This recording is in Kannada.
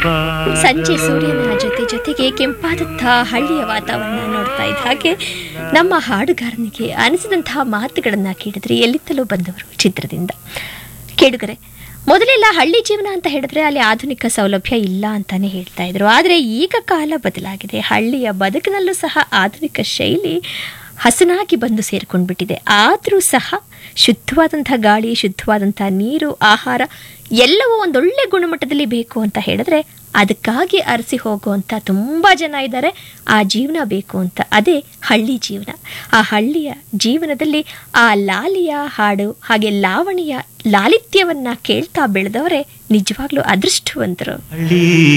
ಸಂಜೆ ಸೂರ್ಯನ ಜೊತೆ ಜೊತೆಗೆ ಕೆಂಪಾದಂತಹ ಹಳ್ಳಿಯ ವಾತಾವರಣ ನೋಡ್ತಾ ಇದ್ದ ಹಾಗೆ ನಮ್ಮ ಹಾಡುಗಾರನಿಗೆ ಅನಿಸಿದಂತಹ ಮಾತುಗಳನ್ನ ಕೇಳಿದ್ರೆ ಎಲ್ಲಿತ್ತಲೂ ಬಂದವರು ಚಿತ್ರದಿಂದ ಕೇಳುಗರೆ ಮೊದಲೆಲ್ಲ ಹಳ್ಳಿ ಜೀವನ ಅಂತ ಹೇಳಿದ್ರೆ ಅಲ್ಲಿ ಆಧುನಿಕ ಸೌಲಭ್ಯ ಇಲ್ಲ ಅಂತಾನೆ ಹೇಳ್ತಾ ಇದ್ರು ಆದರೆ ಈಗ ಕಾಲ ಬದಲಾಗಿದೆ ಹಳ್ಳಿಯ ಬದುಕಿನಲ್ಲೂ ಸಹ ಆಧುನಿಕ ಶೈಲಿ ಹಸನಾಗಿ ಬಂದು ಸೇರ್ಕೊಂಡು ಬಿಟ್ಟಿದೆ ಆದರೂ ಸಹ ಶುದ್ಧವಾದಂಥ ಗಾಳಿ ಶುದ್ಧವಾದಂಥ ನೀರು ಆಹಾರ ಎಲ್ಲವೂ ಒಂದೊಳ್ಳೆ ಗುಣಮಟ್ಟದಲ್ಲಿ ಬೇಕು ಅಂತ ಹೇಳಿದ್ರೆ ಅದಕ್ಕಾಗಿ ಅರಸಿ ಹೋಗುವಂಥ ತುಂಬ ಜನ ಇದ್ದಾರೆ ಆ ಜೀವನ ಬೇಕು ಅಂತ ಅದೇ ಹಳ್ಳಿ ಜೀವನ ಆ ಹಳ್ಳಿಯ ಜೀವನದಲ್ಲಿ ಆ ಲಾಲಿಯ ಹಾಡು ಹಾಗೆ ಲಾವಣಿಯ ಲಾಲಿತ್ಯವನ್ನ ಕೇಳ್ತಾ ಬೆಳೆದವರೇ ನಿಜವಾಗ್ಲೂ ಅದೃಷ್ಟವಂತರು ಹಳ್ಳಿ